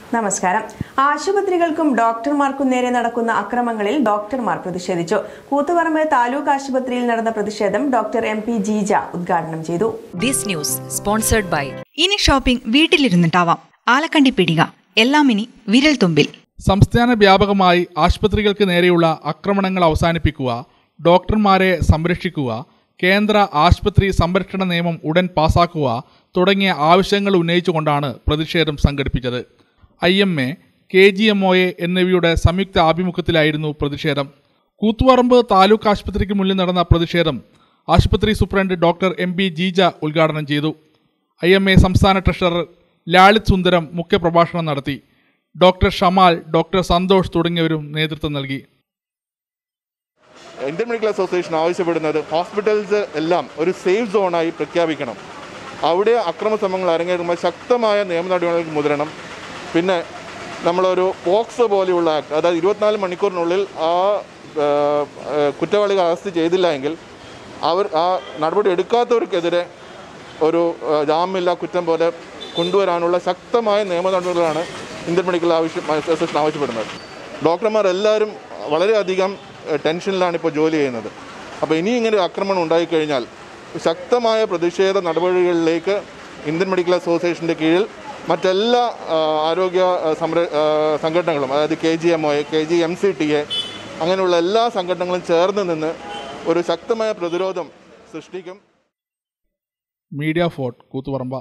നമസ്കാരം ആശുപത്രികൾക്കും ഡോക്ടർമാർക്കും നേരെ നടക്കുന്ന അക്രമങ്ങളിൽ ഡോക്ടർമാർ പ്രതിഷേധിച്ചു കൂത്തുപറമ്പ് താലൂക്ക് ആശുപത്രിയിൽ നടന്ന പ്രതിഷേധം ഡോക്ടർ എം പി ജീജ ഉദ്ഘാടനം ചെയ്തു ദിസ് ന്യൂസ് സ്പോൺസർഡ് ബൈ ഇനി ഷോപ്പിംഗ് വീട്ടിലിരുന്നിട്ടാവാം ആലക്കണ്ടി പിടിക എല്ലാം ഇനി വിരൽ തുമ്പിൽ സംസ്ഥാന വ്യാപകമായി ആശുപത്രികൾക്ക് നേരെയുള്ള ആക്രമണങ്ങൾ അവസാനിപ്പിക്കുക ഡോക്ടർമാരെ സംരക്ഷിക്കുക കേന്ദ്ര ആശുപത്രി സംരക്ഷണ നിയമം ഉടൻ പാസാക്കുക തുടങ്ങിയ ആവശ്യങ്ങൾ ഉന്നയിച്ചുകൊണ്ടാണ് പ്രതിഷേധം സംഘടിപ്പിച്ചത് I M A K G M O A എന്നിവയുടെ സംയുക്ത ആഭിമുഖ്യത്തിലായിരുന്നു പ്രതിഷേധം കൂത്തുപറമ്പ് താലൂക്ക് ആശുപത്രിക്ക് മുന്നിൽ നടന്ന പ്രതിഷേധം ആശുപത്രി superintendent doctor M B Jeeja ഉദ്ഘാടനം ചെയ്തു ഐ എം എ സംസ്ഥാന ട്രഷറർ ലാളിത് സുന്ദരം മുഖ്യപ്രഭാഷണം നടത്തി ഡോക്ടർ ഷമാൽ ഡോക്ടർ സന്തോഷ് തുടങ്ങിയവരും നേതൃത്വം നൽകി ഇന്ത്യൻ മെഡിക്കൽ അസോസിയേഷൻ ആവശ്യപ്പെടുന്നത് ഹോസ്പിറ്റൽസ് എല്ലാം ഒരു സേഫ് സോണായി പ്രഖ്യാപിക്കണം അവിടെ അക്രമ സംഭവങ്ങൾ അരങ്ങേറുമ്പോൾ ശക്തമായ നിയമ നടപടികൾക്ക് മുതിരണം പിന്നെ നമ്മളൊരു പോക്സോ പോലെയുള്ള ആക്ട് അതായത് ഇരുപത്തിനാല് മണിക്കൂറിനുള്ളിൽ ആ ആ, ആ, കുറ്റവാളികൾ അറസ്റ്റ് ചെയ്തില്ല എങ്കിൽ അവർ ആ നടപടി എടുക്കാത്തവർക്കെതിരെ ഒരു ആ, ജാമ്യമില്ലാ കുറ്റം പോലെ കൊണ്ടുവരാനുള്ള ശക്തമായ നിയമ നടപടികളാണ് ഇന്ത്യൻ മെഡിക്കൽ ആവശ്യം അസോസിയേഷൻ ആവശ്യപ്പെടുന്നത് ഡോക്ടർമാർ എല്ലാവരും വളരെയധികം ഏഹ്, ടെൻഷനിലാണ് ഇപ്പോൾ ജോലി ചെയ്യുന്നത് അപ്പോൾ ഇനി ഇങ്ങനെ ഒരു ആക്രമണം ഉണ്ടായിക്കഴിഞ്ഞാൽ ശക്തമായ പ്രതിഷേധ നടപടികളിലേക്ക് ഇന്ത്യൻ മെഡിക്കൽ അസോസിയേഷൻ്റെ കീഴിൽ മറ്റെല്ലാ ആ, ആരോഗ്യ ആ, സംര ആ, സംഘടനകളും അതായത് K G M O A K G M C T A അങ്ങനെയുള്ള എല്ലാ സംഘടനകളും ചേർന്ന് നിന്ന് ഒരു ശക്തമായ പ്രതിരോധം സൃഷ്ടിക്കും മീഡിയ ഫോർട്ട് കൂത്തുപറമ്പ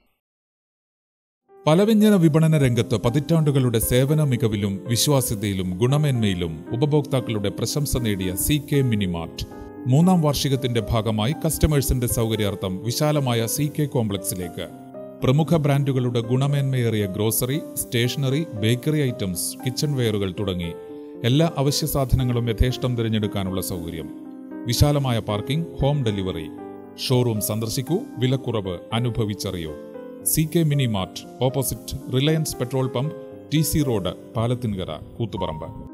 പലവ്യഞ്ജന വിപണന രംഗത്ത് പതിറ്റാണ്ടുകളുടെ സേവന മികവിലും വിശ്വാസ്യതയിലും ഗുണമേന്മയിലും ഉപഭോക്താക്കളുടെ പ്രശംസ നേടിയ സി കെ മിനിമാർട്ട് മൂന്നാം വാർഷികത്തിന്റെ ഭാഗമായി കസ്റ്റമേഴ്സിന്റെ സൗകര്യാർത്ഥം വിശാലമായ സി കെ കോംപ്ലക്സിലേക്ക് പ്രമുഖ ബ്രാൻഡുകളുടെ ഗുണമേന്മയേറിയ grocery stationery bakery items kitchen വെയറുകൾ തുടങ്ങി എല്ലാ അവശ്യ സാധനങ്ങളും യഥേഷ്ടം തിരഞ്ഞെടുക്കാനുള്ള സൗകര്യം വിശാലമായ പാർക്കിംഗ് ഹോം ഡെലിവറി ഷോറൂം സന്ദർശിക്കൂ വിലക്കുറവ് അനുഭവിച്ചറിയൂ C K mini mart opposite Reliance petrol pump T C road Palathinkara Koothuparamba